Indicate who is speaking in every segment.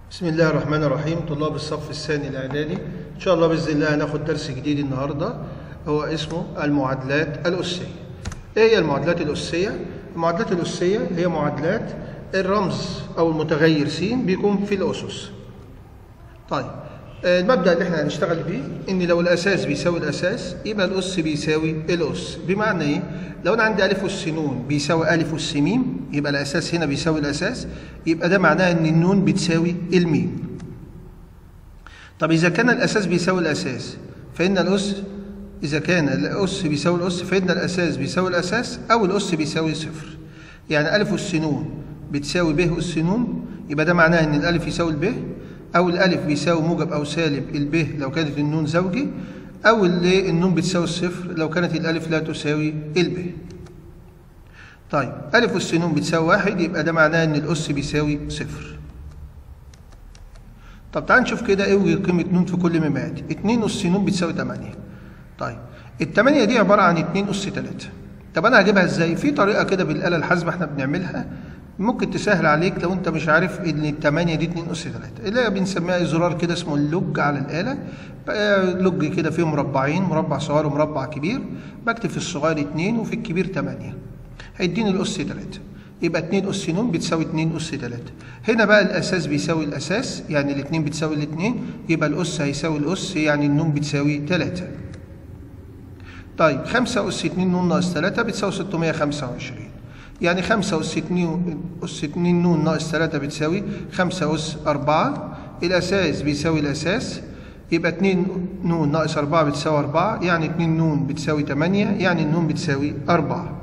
Speaker 1: بسم الله الرحمن الرحيم طلاب الصف الثاني الاعدادي ان شاء الله باذن الله هناخد درس جديد النهارده هو اسمه المعادلات الاسيه ايه هي المعادلات الاسيه المعادلات الاسيه هي معادلات الرمز او المتغير س بيكون في الاسس طيب آه، المبدا اللي احنا هنشتغل بيه ان لو الاساس بيساوي الاساس يبقى الاس بيساوي الاس بمعنى ايه لو انا عندي الف اس ن بيساوي الف اس م يبقى الاساس هنا بيساوي الاساس يبقى ده معناه ان النون بتساوي الميم طب اذا كان الاساس بيساوي الاساس فان الاس اذا كان الاس بيساوي الاس فان الاساس بيساوي الاساس او الاس بيساوي صفر يعني الف اس ن بتساوي ب اس ن يبقى ده معناه ان الالف يساوي الب او الالف بيساوي موجب او سالب الب لو كانت النون زوجي او اللي النون بتساوي الصفر لو كانت الالف لا تساوي الب طيب الف اس ن بتساوي واحد يبقى ده معناه ان الاس بيساوي صفر طب تعال نشوف كده اوجد قيمه ن في كل ميمات 2 اس ن بتساوي 8 طيب الثمانية دي عبارة عن 2 أس 3 طب أنا هجيبها إزاي؟ في طريقة كده بالآلة الحاسبة إحنا بنعملها ممكن تسهل عليك لو أنت مش عارف إن الثمانية دي 2 أس 3 اللي هي بنسميها زرار كده اسمه اللوج على الآلة بقى لوج كده فيه مربعين مربع صغير ومربع كبير بكتب في الصغير 2 وفي الكبير 8 هيديني الأس 3 يبقى 2 أس ن بتساوي 2 أس 3 هنا بقى الأساس بيساوي الأساس يعني الاثنين بتساوي الاثنين يبقى الأس هيساوي الأس يعني النون بتساوي 3 طيب 5 أس 2 ن ناقص 3 بتساوي 625 يعني 5 أس 2 أس 2 ن ناقص 3 بتساوي 5 أس 4 الأساس بيساوي الأساس يبقى 2 ن ناقص 4 بتساوي 4 يعني 2 ن بتساوي 8 يعني النون بتساوي 4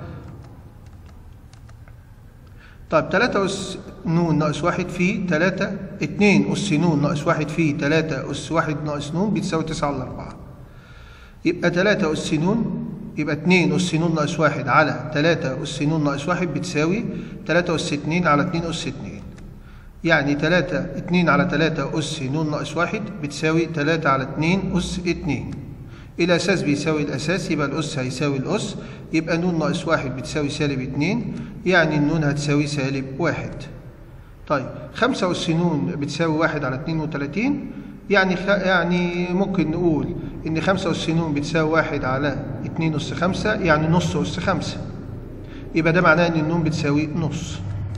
Speaker 1: طيب 3 أس ن ناقص 1 في 3 2 أس ن ناقص 1 في 3 أس 1 ناقص ن بتساوي 9 على 4 يبقى 3 أس ن يبقى 2 أس ن ناقص 1 على 3 أس ن ناقص 1 بتساوي 3 أس 2 على 2 أس 2 يعني 3 2 على 3 أس ن ناقص 1 بتساوي 3 على 2 أس 2 الأساس بيساوي الأساس يبقى الأس هيساوي الأس يبقى ن ناقص 1 بتساوي سالب 2 يعني النون هتساوي سالب 1 طيب 5 أس ن بتساوي 1 على 32 يعني خ... يعني ممكن نقول ان 5 أس ن بتساوي 1 على 2 أس 5 يعني نص أس 5 يبقى ده معناه ان النون بتساوي نص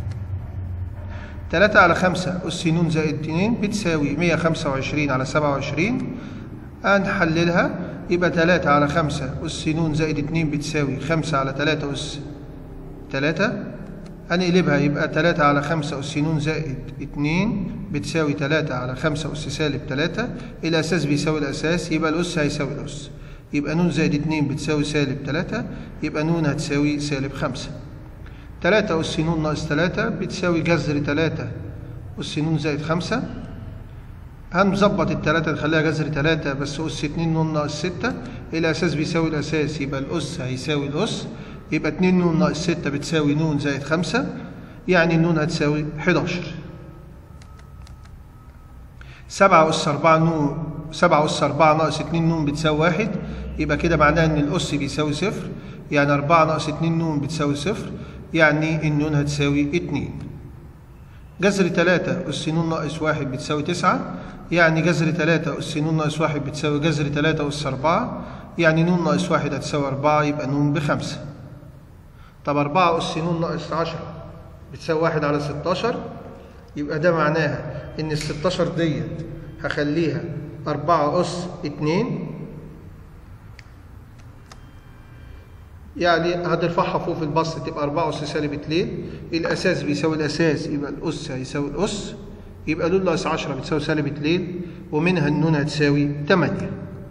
Speaker 1: 3 على 5 أس ن زائد 2 بتساوي 125 على 27 هنحللها يبقى 3 على 5 أس ن زائد 2 بتساوي 5 على 3 أس 3 هنقلبها يبقى 3 على 5 أس ن زائد 2 بتساوي 3 على 5 أس سالب 3 الأساس بيساوي الأساس يبقى الأس هيساوي الأس يبقى ن زائد 2 بتساوي سالب 3 يبقى ن هتساوي سالب 5 3 أس ن ناقص 3 بتساوي جذر 3 أس ن زائد 5 هنظبط التلاتة نخليها جذر تلاتة بس أس اتنين ن ناقص ستة الأساس بيساوي الأساس يبقى الأس هيساوي الأس يبقى اتنين ن ناقص ستة بتساوي ن زائد خمسة يعني النون هتساوي حداشر سبعة أس أربعة ن سبعة أس أربعة ناقص اتنين ن بتساوي واحد يبقى كده معناه إن الأس بيساوي صفر يعني أربعة ناقص اتنين ن بتساوي صفر يعني النون هتساوي اتنين جذر تلاتة أس ن ناقص واحد بتساوي تسعة يعني جذر تلاتة أس ن ناقص واحد بتساوي جذر تلاتة أس أربعة يعني ن ناقص واحد هتساوي أربعة يبقى ن بخمسة طب أربعة أس ن ناقص عشرة بتساوي واحد على ستاشر يبقى ده معناها إن الستاشر ديت هخليها أربعة أس اتنين يعني هترفعها فوق في البسط تبقى 4 أس سالب 2 الأساس بيساوي الأساس يبقى الأس هيساوي الأس يبقى ن ناقص 10 بتساوي سالب 2 ومنها النون هتساوي 8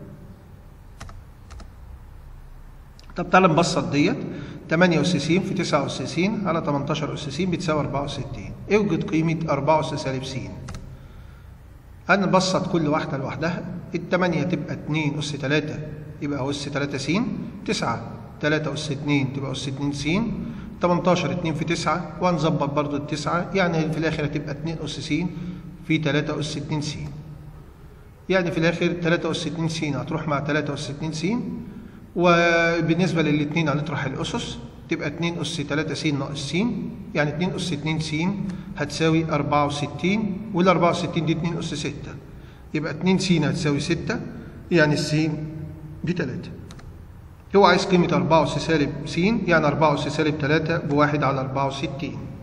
Speaker 1: طب تعالى نبسط ديت 8 أس س في 9 أس س على 18 أس س بتساوي 64 اوجد قيمة 4 أس سالب س هنبسط كل واحدة لوحدها الثمانية تبقى 2 أس 3 يبقى أس 3 س 9 3 أس 2 تبقى أس 2 س 18 2 في 9 وهنظبط برضو التسعة يعني في الآخر هتبقى 2 أس س في 3 أس 2 س يعني في الآخر 3 أس 2 س هتروح مع 3 أس 2 س وبالنسبة للاثنين هنطرح الأسس تبقى 2 أس 3 س ناقص س يعني 2 أس 2 س هتساوي 64 وال 64 دي 2 أس 6 يبقى 2 س هتساوي 6 يعني الس دي 3 هو عايز قيمة 4 أس سالب س يعني 4 أس سالب 3 بواحد على 64